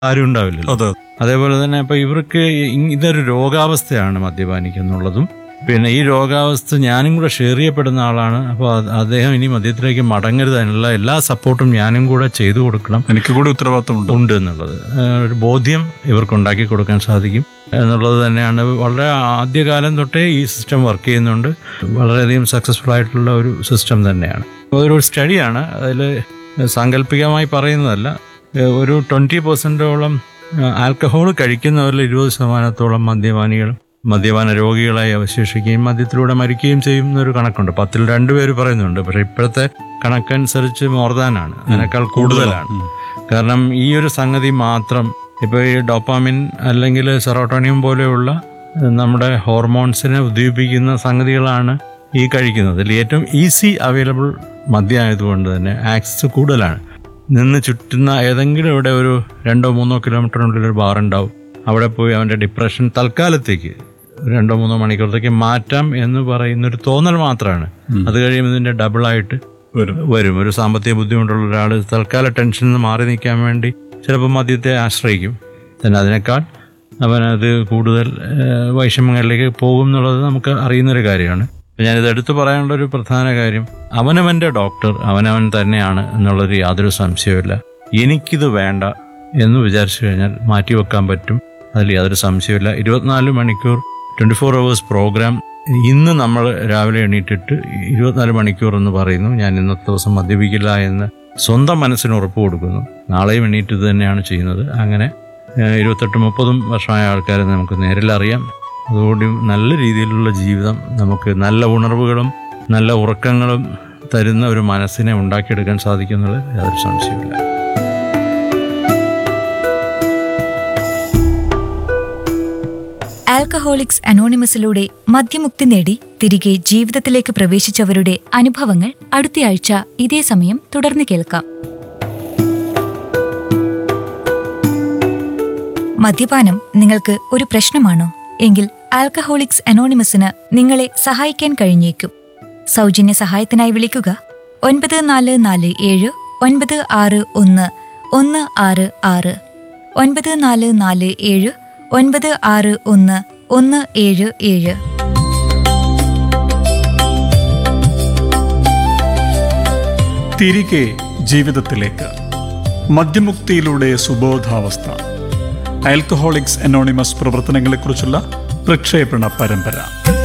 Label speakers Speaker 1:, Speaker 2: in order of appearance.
Speaker 1: ആരും ഉണ്ടാവില്ലല്ലോ
Speaker 2: അതെ
Speaker 1: അതേപോലെ തന്നെ ഇപ്പൊ ഇവർക്ക് ഇ- ഇതൊരു രോഗാവസ്ഥയാണ് മദ്യപാനിക്കുന്നുള്ളതും പിന്നെ ഈ രോഗാവസ്ഥ ഞാനും കൂടെ ഷെയർ ചെയ്യപ്പെടുന്ന ആളാണ് അപ്പോൾ അദ്ദേഹം ഇനി മദ്യത്തിലേക്ക് മടങ്ങരുത് അതിനുള്ള എല്ലാ സപ്പോർട്ടും ഞാനും കൂടെ ചെയ്തു കൊടുക്കണം
Speaker 2: എനിക്ക് കൂടി ഉത്തരവാദിത്തമുണ്ട്
Speaker 1: ഉണ്ട് എന്നുള്ളത് ഏഹ് ഒരു ബോധ്യം ഇവർക്ക് ഉണ്ടാക്കി കൊടുക്കാൻ സാധിക്കും എന്നുള്ളത് തന്നെയാണ് വളരെ ആദ്യകാലം തൊട്ടേ ഈ സിസ്റ്റം വർക്ക് ചെയ്യുന്നുണ്ട് വളരെയധികം സക്സസ്ഫുൾ ആയിട്ടുള്ള ഒരു സിസ്റ്റം തന്നെയാണ് ഒരു സ്റ്റഡിയാണ് അതിൽ സാങ്കല്പികമായി പറയുന്നതല്ല ഏഹ് ഒരു ട്വൻറ്റി പെർസെൻറ്റോളം ആൽക്കഹോൾ കഴിക്കുന്നവരിൽ ഇരുപത് ശതമാനത്തോളം മദ്യപാനികൾ മദ്യപാന രോഗികളായി അവശേഷിക്കുകയും മദ്യത്തിലൂടെ മരിക്കുകയും ചെയ്യുന്ന ഒരു കണക്കുണ്ട് പത്തിൽ രണ്ടുപേര് പറയുന്നുണ്ട് പക്ഷേ ഇപ്പോഴത്തെ കണക്കനുസരിച്ച് മോർദാനാണ് അതിനേക്കാൾ കൂടുതലാണ് കാരണം ഈ ഒരു സംഗതി മാത്രം ഇപ്പോൾ ഈ ഡോപ്പാമിൻ അല്ലെങ്കിൽ സെറോട്ടോണിയം പോലെയുള്ള ഏഹ്, നമ്മുടെ ഹോർമോൺസിനെ ഉദ്ദീപിക്കുന്ന സംഗതികളാണ് ഈ കഴിക്കുന്നത് ഇതിൽ ഏറ്റവും ഈസി അവൈലബിൾ മദ്യമായതുകൊണ്ട് തന്നെ ആക്സസ് കൂടുതലാണ് നിന്ന് ചുറ്റുന്ന ഏതെങ്കിലും ഇവിടെ ഒരു രണ്ടോ മൂന്നോ കിലോമീറ്ററിനുള്ളിൽ ഒരു ബാർ ഉണ്ടാവും അവിടെ പോയി അവൻ്റെ ഡിപ്രഷൻ തൽക്കാലത്തേക്ക് രണ്ടോ മൂന്നോ മണിക്കൂറത്തേക്ക് മാറ്റാം എന്ന് പറയുന്ന ഒരു തോന്നൽ മാത്രമാണ് അത് കഴിയുമ്പോൾ ഇതിൻ്റെ ഡബിളായിട്ട്
Speaker 2: വരും
Speaker 1: വരും ഒരു സാമ്പത്തിക ബുദ്ധിമുട്ടുള്ള ഒരാൾ തൽക്കാല ടെൻഷനിൽ നിന്ന് മാറി നിൽക്കാൻ വേണ്ടി ചിലപ്പോൾ മദ്യത്തെ ആശ്രയിക്കും തന്നെ അതിനേക്കാൾ അവനത് കൂടുതൽ ഏഹ്, വൈഷമ്യങ്ങളിലേക്ക് പോകും എന്നുള്ളത് നമുക്ക് അറിയുന്നൊരു കാര്യമാണ് അപ്പോൾ ഞാനിത് എടുത്തു പറയാനുള്ള ഒരു പ്രധാന കാര്യം അവനവൻ്റെ ഡോക്ടർ അവനവൻ തന്നെയാണ് എന്നുള്ളൊരു യാതൊരു സംശയവുമില്ല എനിക്കിത് വേണ്ട എന്ന് വിചാരിച്ചു കഴിഞ്ഞാൽ മാറ്റിവെക്കാൻ പറ്റും അതിൽ യാതൊരു സംശയമില്ല ഇരുപത്തിനാല് മണിക്കൂർ ട്വൻറ്റി ഫോർ അവേഴ്സ് പ്രോഗ്രാം ഇന്ന് നമ്മൾ രാവിലെ എണീറ്റിട്ട് ഇരുപത്തിനാല് മണിക്കൂർ എന്ന് പറയുന്നു ഞാൻ ഇന്നത്തെ ദിവസം മദ്യപിക്കില്ല എന്ന് സ്വന്തം മനസ്സിന് ഉറപ്പ് കൊടുക്കുന്നു നാളെയും എണീറ്റ് ഇത് തന്നെയാണ് ചെയ്യുന്നത് അങ്ങനെ ഏഹ്, ഇരുപത്തെട്ട് മുപ്പതും വർഷമായ ആൾക്കാരെ നമുക്ക് നേരിലറിയാം അതുകൊണ്ട് നല്ല രീതിയിലുള്ള ജീവിതം നമുക്ക് നല്ല ഉണർവുകളും നല്ല ഉറക്കങ്ങളും തരുന്ന ഒരു മനസ്സിനെ ഉണ്ടാക്കിയെടുക്കാൻ സാധിക്കുന്നത് യാതൊരു സംശയമില്ല
Speaker 3: ആൽക്കഹോളിക്സ് അനോണിമസിലൂടെ മദ്യമുക്തി നേടി തിരികെ ജീവിതത്തിലേക്ക് പ്രവേശിച്ചവരുടെ അനുഭവങ്ങൾ അടുത്തയാഴ്ച ഇതേ സമയം തുടർന്ന് കേൾക്കാം മദ്യപാനം നിങ്ങൾക്ക് ഒരു പ്രശ്നമാണോ എങ്കിൽ ആൽക്കഹോളിക്സ് അനോണിമസിന് നിങ്ങളെ സഹായിക്കാൻ കഴിഞ്ഞേക്കും സൗജന്യ സഹായത്തിനായി വിളിക്കുക ഒൻപത് നാല് നാല് ഏഴ് ഒൻപത് ആറ് ഒന്ന് ഒന്ന് ആറ് ആറ് ഒൻപത് നാല് നാല് ഏഴ് ഒൻപത് ആറ് ഒന്ന് ഒന്ന് ഏഴ് ഏഴ്
Speaker 2: തിരികെ ജീവിതത്തിലേക്ക് മദ്യമുക്തിയിലൂടെ സുബോധാവസ്ഥ ആൽക്കഹോളിക്സ് അനോണിമസ് പ്രവർത്തനങ്ങളെക്കുറിച്ചുള്ള പ്രക്ഷേപണ പരമ്പര